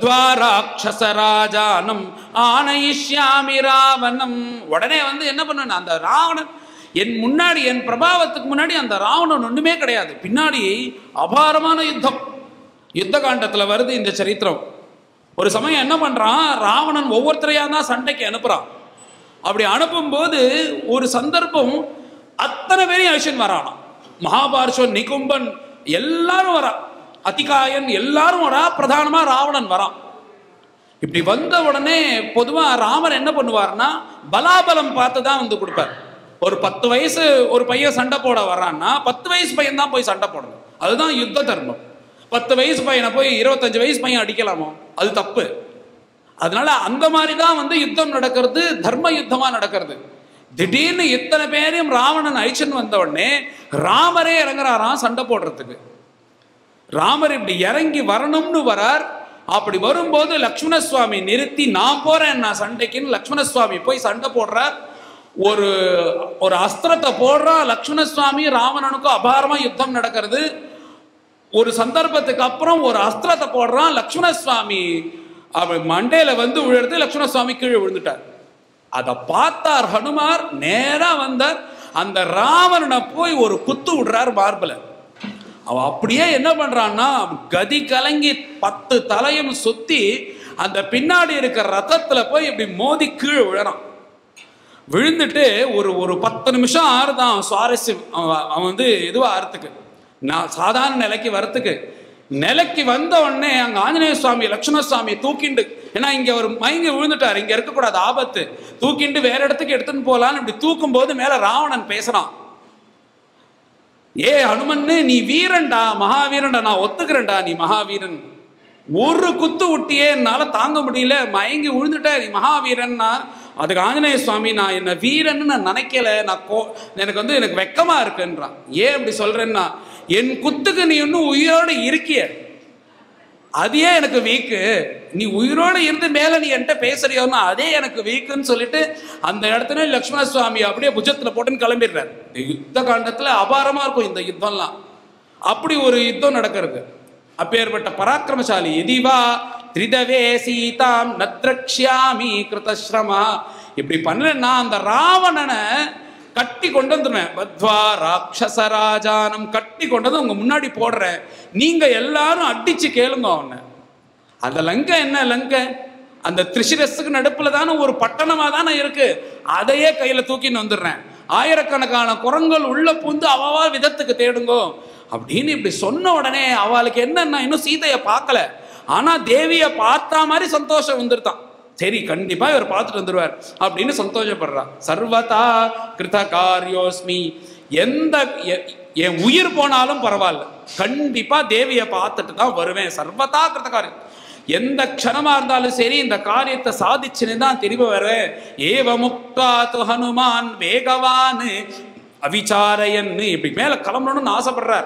பத்வா ராட்சச ராஜானம் ஆனயிஷ்யாமி ராவணம் உடனே வந்து என்ன பண்ணணும் அந்த ராவணன் என் முன்னாடி என் பிரபாவத்துக்கு முன்னாடி அந்த ராவணன் ஒண்ணுமே கிடையாது பின்னாடி அபாரமான யுத்தம் யுத்த காண்டத்துல வருது இந்த சரித்திரம் ஒரு சமயம் என்ன பண்றான் ராவணன் ஒவ்வொருத்தரையா தான் சண்டைக்கு அனுப்புறான் அப்படி அனுப்பும்போது ஒரு சந்தர்ப்பம் அத்தனை பேரையும் அழிச்சுன்னு வரானாம் மகாபாரஷன் நிகும்பன் எல்லாரும் வரா அதிகாயன் எல்லாரும் வரா பிரதானமா ராவணன் வரான் இப்படி வந்த உடனே பொதுவா ராமர் என்ன பண்ணுவார்னா பலாபலம் பார்த்து தான் வந்து கொடுப்பார் ஒரு பத்து வயசு ஒரு பையன் சண்டை போட வர்றான்னா பத்து வயசு பையன் தான் போய் சண்டை போடணும் அதுதான் யுத்த தர்மம் பத்து வயசு பையனை போய் இருபத்தஞ்சு வயசு பையன் அடிக்கலாமோ அது தப்பு அதனால அந்த மாதிரி தான் வந்து யுத்தம் நடக்கிறது தர்ம யுத்தமா நடக்கிறது திடீர்னு இத்தனை பேரையும் ராவணன் அழிச்சுன்னு வந்த உடனே ராமரே இறங்குறாராம் சண்டை போடுறதுக்கு ராமர் இப்படி இறங்கி வரணும்னு வரார் அப்படி வரும்போது லக்ஷ்மண சுவாமி நிறுத்தி நான் போறேன் நான் சண்டைக்குன்னு லக்ஷ்மண சுவாமி போய் சண்டை போடுறார் ஒரு ஒரு அஸ்திரத்தை போடுறா லக்ஷ்மண சுவாமி ராவணனுக்கும் அபாரமா யுத்தம் நடக்கிறது ஒரு சந்தர்ப்பத்துக்கு அப்புறம் ஒரு அஸ்திரத்தை போடுறான் லக்ஷ்மண சுவாமி அவன் மண்டையில வந்து விழுறது லக்ஷ்மண சுவாமி கீழே விழுந்துட்டார் அதை பார்த்தார் ஹனுமார் நேரா வந்தார் அந்த ராவணனை போய் ஒரு குத்து விடுறார் மார்பில் அவன் அப்படியே என்ன பண்றான்னா கதி கலங்கி பத்து தலையும் சுத்தி அந்த பின்னாடி இருக்கிற ரதத்துல போய் இப்படி மோதி கீழே விழறான் விழுந்துட்டு ஒரு ஒரு பத்து நிமிஷம் ஆறுதான் சுவாரஸ்யம் அவன் அவன் வந்து இதுவா ஆறதுக்கு நான் சாதாரண நிலைக்கு வரத்துக்கு நிலைக்கு வந்த உடனே அங்க ஆஞ்சநேய சுவாமி லட்சுமண சுவாமி தூக்கிண்டு ஏன்னா இங்க ஒரு மயங்கி விழுந்துட்டார் இங்க இருக்கக்கூடாது ஆபத்து தூக்கிண்டு வேற இடத்துக்கு எடுத்துன்னு போலான்னு இப்படி தூக்கும் போது மேல ராவணன் பேசுறான் ஏ ஹனுமன்னு நீ வீரன்டா மகாவீரன்டா நான் ஒத்துக்கிறேன்டா நீ மகாவீரன் ஒரு குத்து விட்டியே என்னால தாங்க முடியல மயங்கி விழுந்துட்ட நீ மகாவீரன்னா அதுக்கு ஆஞ்சநேய சுவாமி நான் என்ன வீரன்னு நான் நினைக்கல நான் கோ எனக்கு வந்து எனக்கு வெக்கமா இருக்குன்றான் ஏன் அப்படி சொல்றேன்னா என் குத்துக்கு நீ இன்னும் உயிரோடு இருக்கிய அதே எனக்கு வீக்கு நீ உயிரோடு இருந்து மேல நீ என்கிட்ட பேசுறியோன்னா அதே எனக்கு வீக்குன்னு சொல்லிட்டு அந்த இடத்துல லக்ஷ்மண சுவாமி அப்படியே புஜத்துல போட்டுன்னு கிளம்பிடுறாரு இந்த யுத்த காண்டத்துல அபாரமா இருக்கும் இந்த யுத்தம்லாம் அப்படி ஒரு யுத்தம் நடக்கிறது அப்பேற்பட்ட பராக்கிரமசாலி எதிவா திரிதவே சீதாம் நத்ரக்ஷாமி கிருதஸ்ரமா இப்படி பண்ணலன்னா அந்த ராவணனை கட்டி கொண்டு வந்துடுவேன் பத்வா ராட்சச ராஜானம் கட்டி கொண்டு வந்து உங்க முன்னாடி போடுறேன் நீங்க எல்லாரும் அடிச்சு கேளுங்க அவனை அந்த லங்கை என்ன லங்கை அந்த திரிசிரஸுக்கு நடுப்புல தானே ஒரு பட்டணமா தானே இருக்கு அதையே கையில தூக்கின்னு வந்துடுறேன் ஆயிரக்கணக்கான குரங்கள் உள்ள புந்து அவவா விதத்துக்கு தேடுங்கோ அப்படின்னு இப்படி சொன்ன உடனே அவளுக்கு என்னன்னா இன்னும் சீதையை பார்க்கல ஆனா தேவியை பார்த்தா மாதிரி சந்தோஷம் வந்துருத்தான் சரி கண்டிப்பா இவர் பார்த்துட்டு வந்துருவார் அப்படின்னு சந்தோஷப்படுறா சர்வதா கிருத காரியோஸ்மி எந்த எ- என் உயிர் போனாலும் பரவாயில்ல கண்டிப்பா தேவியை பார்த்துட்டு தான் வருவேன் சர்வதா கிருத காரியம் எந்த க்ஷணமா இருந்தாலும் சரி இந்த காரியத்தை சாதிச்சுன்னு தான் திரும்ப வருவேன் ஏவ முக்தா து ஹனுமான் வேகவான் அவிச்சாரையன்னு இப்படி மேல கிளம்பணும்னு ஆசைப்படுறார்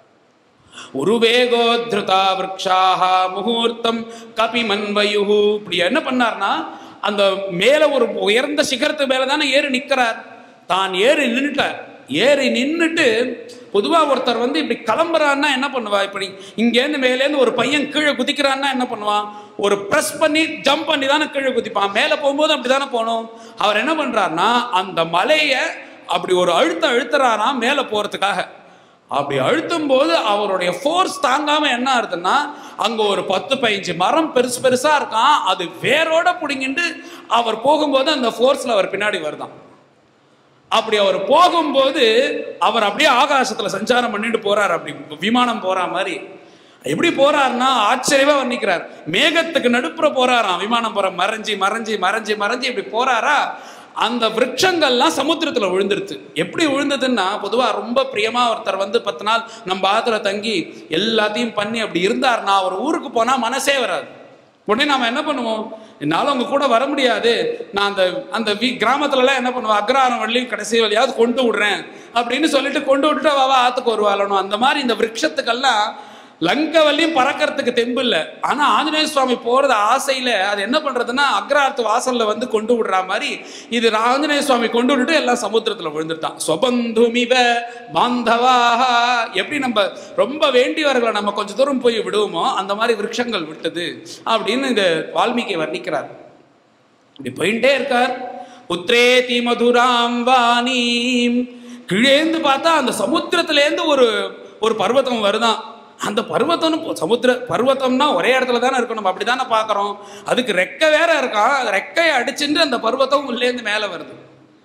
உருவேகோத்ருதா விரக்ஷாக முகூர்த்தம் கபிமன்வயுஹு இப்படி என்ன பண்ணார்னா அந்த மேல ஒரு உயர்ந்த சிகரத்து மேல தானே ஏறி நிக்கிறார் தான் ஏறி நின்னுட்டார் ஏறி நின்னுட்டு பொதுவா ஒருத்தர் வந்து இப்படி கிளம்புறான்னா என்ன பண்ணுவா இப்படி இங்கேருந்து மேலேருந்து ஒரு பையன் கீழே குதிக்கிறான்னா என்ன பண்ணுவான் ஒரு ப்ரெஸ் பண்ணி ஜம்ப் பண்ணி தானே கீழே குதிப்பான் மேலே போகும்போது அப்படி தானே போகணும் அவர் என்ன பண்றாருன்னா அந்த மலையை அப்படி ஒரு அழுத்தம் அழுத்துறாராம் மேலே போறதுக்காக அப்படி அழுத்தும் போது அவருடைய ஃபோர்ஸ் தாங்காம என்ன ஆகுதுன்னா அங்க ஒரு பத்து பதினஞ்சு மரம் பெருசு பெருசா இருக்கான் அது வேரோட பிடிங்கிட்டு அவர் போகும்போது அந்த ஃபோர்ஸ்ல அவர் பின்னாடி வருதான் அப்படி அவர் போகும்போது அவர் அப்படியே ஆகாசத்துல சஞ்சாரம் பண்ணிட்டு போறார் அப்படி விமானம் போற மாதிரி எப்படி போறாருன்னா ஆச்சரியமா வர்ணிக்கிறார் மேகத்துக்கு நடுப்புற போறாராம் விமானம் போற மறைஞ்சி மறைஞ்சி மறைஞ்சி மறைஞ்சி இப்படி போறாரா அந்த விருட்சங்கள்லாம் சமுத்திரத்துல விழுந்துருச்சு எப்படி விழுந்ததுன்னா பொதுவா ரொம்ப பிரியமா ஒருத்தர் வந்து பத்து நாள் நம்ம ஆத்துல தங்கி எல்லாத்தையும் பண்ணி அப்படி இருந்தாருன்னா அவர் ஊருக்கு போனா மனசே வராது உடனே நாம என்ன பண்ணுவோம் என்னால உங்க கூட வர முடியாது நான் அந்த அந்த வீ கிராமத்துலலாம் என்ன பண்ணுவோம் அக்ராரம் வழியும் கடைசி வழியாவது கொண்டு விடுறேன் அப்படின்னு சொல்லிட்டு கொண்டு விட்டுட்டு அவ ஆத்துக்கு வருவாளணும் அந்த மாதிரி இந்த விருட்சத்துக்கெல்லாம் லங்கவல்லியும் பறக்கறதுக்கு தெம்பு இல்லை ஆனா ஆஞ்சநேய சுவாமி போறது ஆசையில அது என்ன பண்றதுன்னா அக்ரார்த்து வாசல்ல வந்து கொண்டு விடுற மாதிரி இது ஆஞ்சநேய சுவாமி கொண்டு விட்டுட்டு எல்லாம் சமுத்திரத்துல விழுந்துட்டான் சொபந்துமிவ பாந்தவாக எப்படி நம்ம ரொம்ப வேண்டியவர்களை நம்ம கொஞ்ச தூரம் போய் விடுவோமோ அந்த மாதிரி விருட்சங்கள் விட்டது அப்படின்னு இந்த வால்மீகி வர்ணிக்கிறார் இப்படி போயிட்டே இருக்கார் புத்ரேதி மதுராம் வாணீம் கீழேந்து பார்த்தா அந்த சமுத்திரத்திலேருந்து ஒரு ஒரு பர்வதம் வருதான் அந்த பர்வதம் சமுத்திர பர்வதம்னா ஒரே இடத்துல தானே இருக்கும் நம்ம அப்படி தானே பார்க்குறோம் அதுக்கு ரெக்கை வேற இருக்கான் ரெக்கையை அடிச்சுட்டு அந்த பர்வதம் உள்ளேருந்து மேலே வருது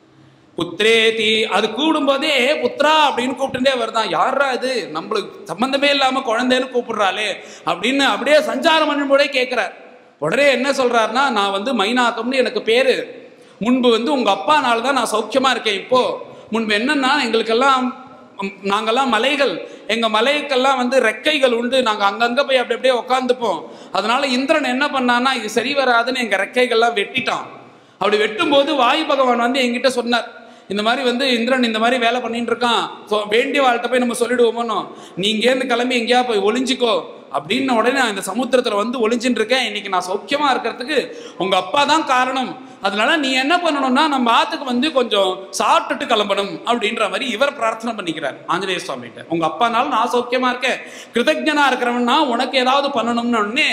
புத்ரேதி அது கூடும்போதே புத்ரா அப்படின்னு கூப்பிட்டுட்டே வருதான் யாரா இது நம்மளுக்கு சம்பந்தமே இல்லாம குழந்தைன்னு கூப்பிடுறாளே அப்படின்னு அப்படியே சஞ்சாரம் பண்ணும்போதே கேட்கிறார் உடனே என்ன சொல்றாருன்னா நான் வந்து மைனாக்கம்னு எனக்கு பேரு முன்பு வந்து உங்க அப்பானால தான் நான் சௌக்கியமா இருக்கேன் இப்போ முன்பு என்னன்னா எங்களுக்கெல்லாம் ம், நாங்கெல்லாம் மலைகள் எங்க மலைக்கெல்லாம் வந்து ரெக்கைகள் உண்டு நாங்க அங்கங்க போய் அப்படி அப்படியே உட்காந்துப்போம் அதனால இந்திரன் என்ன பண்ணான்னா இது சரி வராதுன்னு எங்க ரெக்கைகள்லாம் வெட்டிட்டான் அப்படி வெட்டும்போது வாயு பகவான் வந்து என்கிட்ட சொன்னார் இந்த மாதிரி வந்து இந்திரன் இந்த மாதிரி வேலை பண்ணிட்டு இருக்கான் ஸோ வேண்டிய வாழ்கிட்ட போய் நம்ம சொல்லிடுவோமோ நீ இங்கேருந்து கிளம்பி எங்கேயா போய் ஒளிஞ்சிக்கோ அப்படின்னு உடனே நான் இந்த சமுத்திரத்துல வந்து ஒளிஞ்சிட்டு இருக்கேன் இன்னைக்கு நான் சௌக்கியமா இருக்கிறதுக்கு உங்க அப்பா தான் காரணம் அதனால நீ என்ன பண்ணணும்னா நம்ம ஆத்துக்கு வந்து கொஞ்சம் சாப்பிட்டுட்டு கிளம்பணும் அப்படின்ற மாதிரி இவர் பிரார்த்தனை பண்ணிக்கிறார் ஆஞ்சநேய சுவாமிகிட்ட உங்க அப்பானால நான் சௌக்கியமா இருக்கேன் கிருதஜனா இருக்கிறவன்னா உனக்கு ஏதாவது பண்ணணும்னு உடனே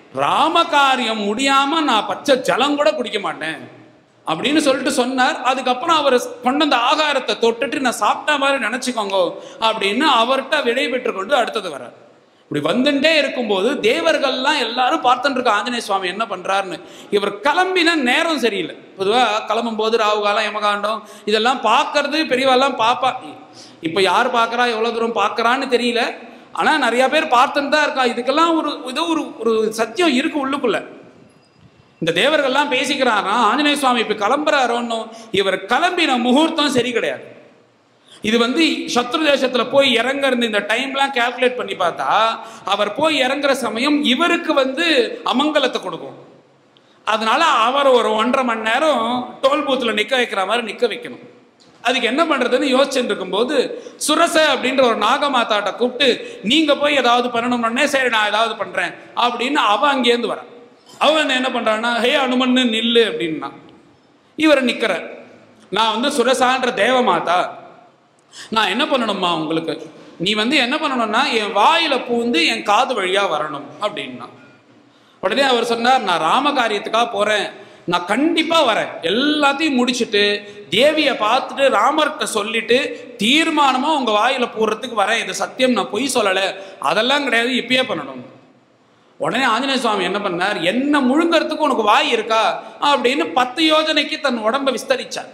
ராம காரியம் முடியாம நான் பச்சை ஜலம் கூட குடிக்க மாட்டேன் அப்படின்னு சொல்லிட்டு சொன்னார் அதுக்கப்புறம் அவர் கொண்டு வந்த ஆகாரத்தை தொட்டுட்டு நான் சாப்பிட்ட மாதிரி நினைச்சுக்கோங்க அப்படின்னு அவர்கிட்ட விடை பெற்று கொண்டு அடுத்தது வர்றார் இப்படி வந்துட்டே இருக்கும்போது தேவர்கள்லாம் எல்லாரும் பார்த்துட்டு இருக்க ஆஞ்சநேய சுவாமி என்ன பண்றாருன்னு இவர் கிளம்பின நேரம் சரியில்லை பொதுவாக கிளம்பும் போது ராகு காலம் யமகாண்டம் இதெல்லாம் பார்க்கறது பெரியவாலாம் பார்ப்பா இப்போ யார் பார்க்கறா எவ்வளோ தூரம் பார்க்கறான்னு தெரியல ஆனால் நிறைய பேர் பார்த்துட்டு தான் இருக்கா இதுக்கெல்லாம் ஒரு ஏதோ ஒரு ஒரு சத்தியம் இருக்கு உள்ளுக்குள்ள இந்த தேவர்கள்லாம் பேசிக்கிறாரா ஆஞ்சநேய சுவாமி இப்ப கிளம்புறாரோன்னு இவர் கிளம்பின முகூர்த்தம் சரி கிடையாது இது வந்து சத்ரு தேசத்துல போய் இறங்குறது இந்த டைம்லாம் கால்குலேட் பண்ணி பார்த்தா அவர் போய் இறங்குற சமயம் இவருக்கு வந்து அமங்கலத்தை கொடுக்கும் அதனால அவர் ஒரு ஒன்றரை மணி நேரம் டோல் பூத்துல நிக்க வைக்கிற மாதிரி நிக்க வைக்கணும் அதுக்கு என்ன பண்றதுன்னு யோசிச்சுட்டு இருக்கும்போது சுரச அப்படின்ற ஒரு நாகமாதாட்ட கூப்பிட்டு நீங்க போய் ஏதாவது பண்ணணும்னே சரி நான் ஏதாவது பண்றேன் அப்படின்னு அவ அங்கேருந்து வரான் அவன் என்ன பண்றான்னா ஹே அனுமன்னு நில்லு அப்படின்னா இவர் நிக்கிறார் நான் வந்து சுரசான்ற தேவமாதா நான் என்ன பண்ணணுமா உங்களுக்கு நீ வந்து என்ன பண்ணணும்னா என் வாயில பூந்து என் காது வழியா வரணும் அப்படின்னா உடனே அவர் சொன்னார் நான் ராம காரியத்துக்காக போறேன் நான் கண்டிப்பா வரேன் எல்லாத்தையும் முடிச்சிட்டு தேவியை பார்த்துட்டு ராமர்கிட்ட சொல்லிட்டு தீர்மானமா உங்க வாயில போடுறதுக்கு வரேன் இது சத்தியம் நான் பொய் சொல்லலை அதெல்லாம் கிடையாது இப்பயே பண்ணணும் உடனே ஆஞ்சநேய சுவாமி என்ன பண்ணார் என்ன முழுங்கறதுக்கு உனக்கு வாய் இருக்கா அப்படின்னு பத்து யோஜனைக்கு தன் உடம்ப விஸ்தரிச்சார்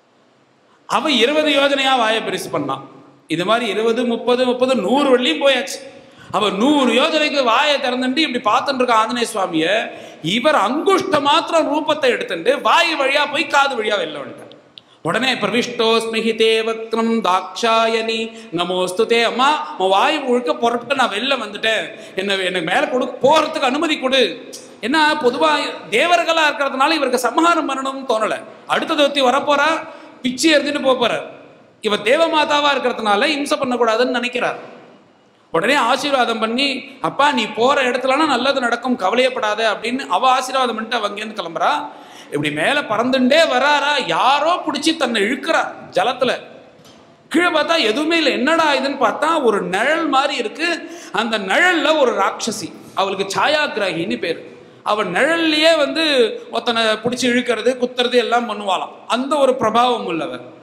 அவ இருபது யோஜனையா வாயை பெருசு பண்ணான் இது மாதிரி இருபது முப்பது முப்பது நூறு வள்ளியும் போயாச்சு அவ நூறு யோஜனைக்கு வாயை திறந்துட்டு இப்படி பார்த்துட்டு இருக்க ஆஞ்சநேய சுவாமிய இவர் அங்குஷ்ட மாத்திரம் ரூபத்தை எடுத்துட்டு வாய் வழியா போய் காது வழியா வெளில வந்துட்டார் உடனே பிரவிஷ்டோஸ்மிஹிதே வக்ரம் தாக்ஷாயனி நமோஸ்துதே அம்மா உன் வாய் முழுக்க புறப்பட்டு நான் வெளில வந்துட்டேன் என்ன எனக்கு மேல கொடு போறதுக்கு அனுமதி கொடு ஏன்னா பொதுவா தேவர்களா இருக்கிறதுனால இவருக்கு சம்ஹாரம் பண்ணணும்னு தோணல அடுத்தது ஒத்தி வரப்போறா பிச்சு எறிஞ்சிட்டு போப் போறார் இவர் தேவமாதாவா இருக்கிறதுனால இம்சை பண்ணக்கூடாதுன்னு நினைக்கிறார் உடனே ஆசீர்வாதம் பண்ணி அப்பா நீ போற இடத்துலனா நல்லது நடக்கும் கவலையப்படாத அப்படின்னு அவ ஆசீர்வாதம் பண்ணிட்டு அவ அங்கேருந்து கிளம்புறா இப்படி மேல பறந்துட்டே வராரா யாரோ பிடிச்சி தன்னை இழுக்கிறா ஜலத்துல கீழே பார்த்தா எதுவுமே இல்லை என்னடா இதுன்னு பார்த்தா ஒரு நிழல் மாதிரி இருக்கு அந்த நிழல்ல ஒரு ராட்சசி அவளுக்கு சாயாகிராகின்னு பேர் அவள் நிழல்லையே வந்து ஒருத்தனை பிடிச்சி இழுக்கிறது குத்துறது எல்லாம் பண்ணுவாளாம் அந்த ஒரு பிரபாவம் உள்ளவர்